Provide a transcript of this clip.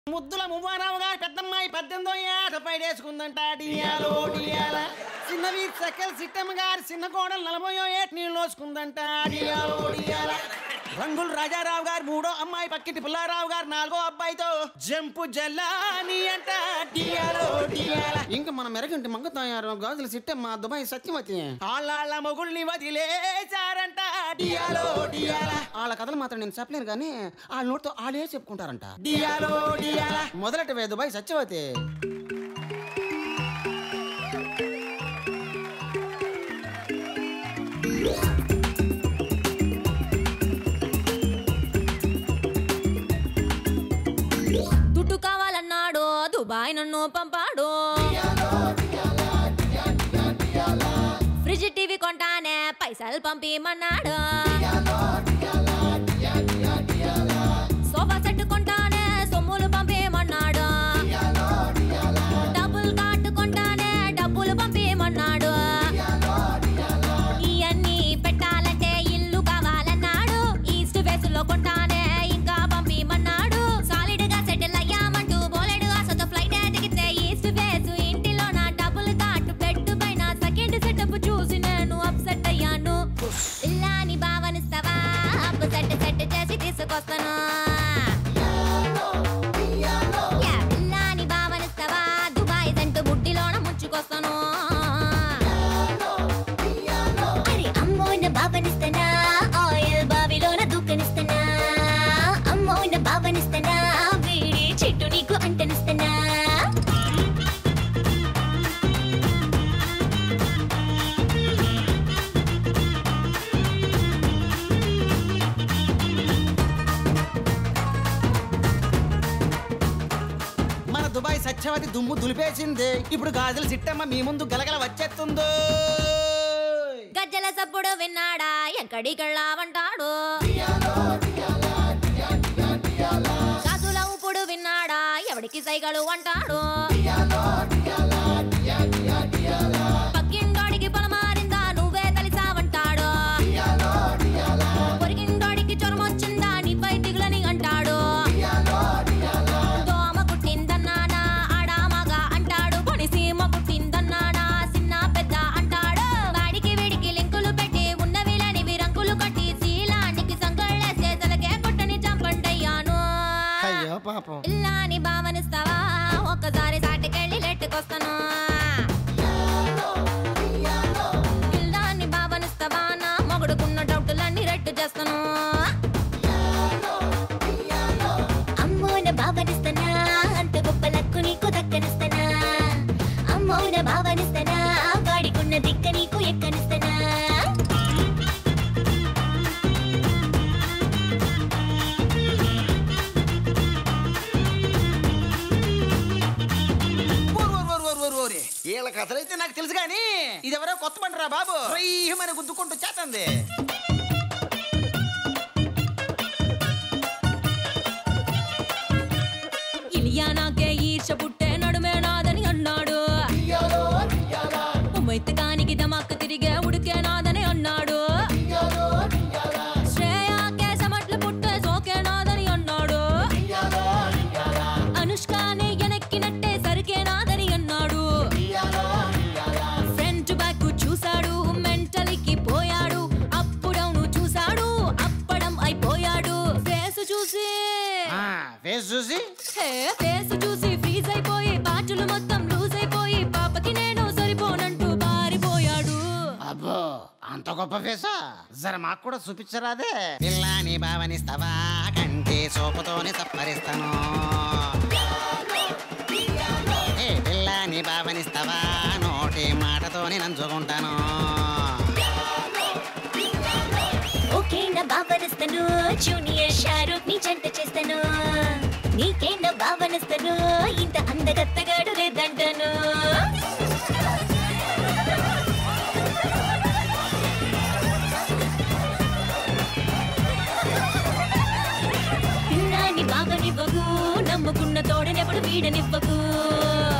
ముద్దుల మువ్వారావు గారి పెద్దమ్మాయి పద్దెనిమిదో ఏట పైడేసుకుందంట డియాలో డియాల చిన్నవి సకల్ సిట్టమ్మ గారి చిన్న కోడలు నలభయో ఏట నీళ్ళు నోసుకుందంట డియాలో డియాల రంగులు రాజారావు గారి మూడో అమ్మాయి పక్కిటి పుల్లారావు గారు నాలుగో అబ్బాయితో జంపు జల్లాని అంట డియాలో డియాల ఇంకా మన మెరగంటి మంగ తయారు గాజుల సిట్టమ్మ దుబాయ్ సత్యవతి ఆళ్ళ మొగుల్ని వదిలేచారంట డియాలో డియాల వాళ్ళ కథలు మాత్రం నేను చెప్పలేను కానీ వాళ్ళ నోటితో వాళ్ళే చెప్పుకుంటారంట డియాలో డియాల మొదలటి వే దుబాయ్ సత్యవతి దుడ్డు కావాలన్నాడు దుబాయ్ నన్ను పంపాడు ఫ్రిడ్జ్ టీవీ కొంటానే పైసలు పంపిమన్నాడు సోఫా సెట్ కొంటానే సొమ్ములు పంపిమన్నాడు డబ్బులు కార్డు కొంటానే డబ్బులు పంపిమన్నాడు ఇవన్నీ పెట్టాలంటే ఇల్లు కావాలన్నాడు ఈస్ట్ ఫేస్ లో కొంటానే ఇంకా పంపిమన్నాడు సాలిడ్ గా సెటిల్ అయ్యామంటూ బోలెడు ఆశతో ఫ్లైట్ దిగితే ఈస్ట్ ఫేస్ ఇంటిలో నా డబ్బులు కాటు పెట్టు పైన సెకండ్ సెటప్ చూసి నేను అప్సెట్ అయ్యాను ఇల్లాని భావనిస్తావా అప్పు సెట్ సెట్ చేసి తీసుకొస్తాను యా, ఇల్లాని భావనిస్తావా దుబాయ్ సెంటు బుడ్డిలోన ముంచుకొస్తాను అరే అమ్మోన బాబనిస్తనా ఆయిల్ బావిలోన దూకనిస్తనా అమ్మోన బాబనిస్తనా వేడి చెట్టు నీకు అంటనిస్తనా మన దుబాయ్ సత్యవతి దుమ్ము దులిపేసింది ఇప్పుడు గాజుల సిట్టమ్మ మీ ముందు గలగల వచ్చేస్తుందో గజ్జల సప్పుడు విన్నాడా ఎక్కడికెళ్ళావంటాడు గాజుల ఊపుడు విన్నాడా ఎవడికి సైగలు అంటాడు పక్కింటోడికి పొలమారిందా నువ్వే తలిసావంటాడు పొరిగింటోడికి జ్వరం వచ్చిందా నీపై దిగులని అంటాడు దోమ కుట్టిందన్నానా ఆడామగా అంటాడు కొనిసీమ కుట్టిందన్నానా చిన్న పెద్ద అంటాడు వాడికి వీడికి లింకులు పెట్టి ఉన్నవి లేనివి రంకులు కట్టి శీలానికి సంకళ్ళేసే తలకే కొట్టని చంపండయ్యాను అయ్యో పాపం ఇల్లాని భావనిస్తావా ఒక్కసారి సాటికెళ్ళి లెట్టుకొస్తాను ఇల్లాని భావనిస్తావా నా మొగుడుకున్న డౌటులన్నీ రెట్టు చేస్తాను అమ్మోన బాబనిస్తనా అంత గొప్ప లక్కు నీకు దక్కనిస్తనా అమ్మోన బాబనిస్తనా వాడికున్న దిక్క నీకు ఎక్కనిస్తనా ఓరు, ఓరు, ఓరు, ఓరు, ఓరు, ఓరి. వీళ్ళ కథలైతే నాకు తెలుసు కానీ ఇదెవరో కొత్త బండిరా బాబు రయ్యమని గుద్దుకుంటూ చేతంది ఇలియా నాకే ఈర్ష పుట్టే నడుమే నాదని అన్నాడు ఉమ్మెత్తకానికి దమాక్ తిరిగే ఉడికే నాదని అన్నాడు శ్రేయాకే సమట్లు పుట్టే సోకే నాదని అన్నాడు అనుష్కానే ఎనక్కినట్టే సరికే నాదని అన్నాడు ఫ్రంట్ బ్యాక్ చూశాడు మెంటల్కి పోయాడు అప్పుడవును చూశాడు అప్పడం అయిపోయాడు ఫేస్ చూసి ఆ, ఫేస్ చూసి హే ఫేస్ చూసి ఫ్రీజ్ అయిపోయి పాటలు మొత్తం లూజ్ అయిపోయి పాపకి నేను సరిపోనంటూ పారిపోయాడు అబ్బో అంత గొప్ప ఫేసా జర మాకు కూడా చూపించరాదే పిల్లాని భావనిస్తావా కంటి సోపుతోనే సప్పరిస్తాను ఏ పిల్లాని భావనిస్తావా నోటి మాటతోనే నంచుకుంటాను ఓకే నా బాబనిస్తను జూనియర్ షారూక్ ని జంట చేస్తాను నీకే నా బాబనిస్తను ఇంత అందగత్తగాడు లేదంటాను పిల్లాని బాబనివ్వకు నమ్ముకున్న తోడనెప్పుడు వీడనివ్వకు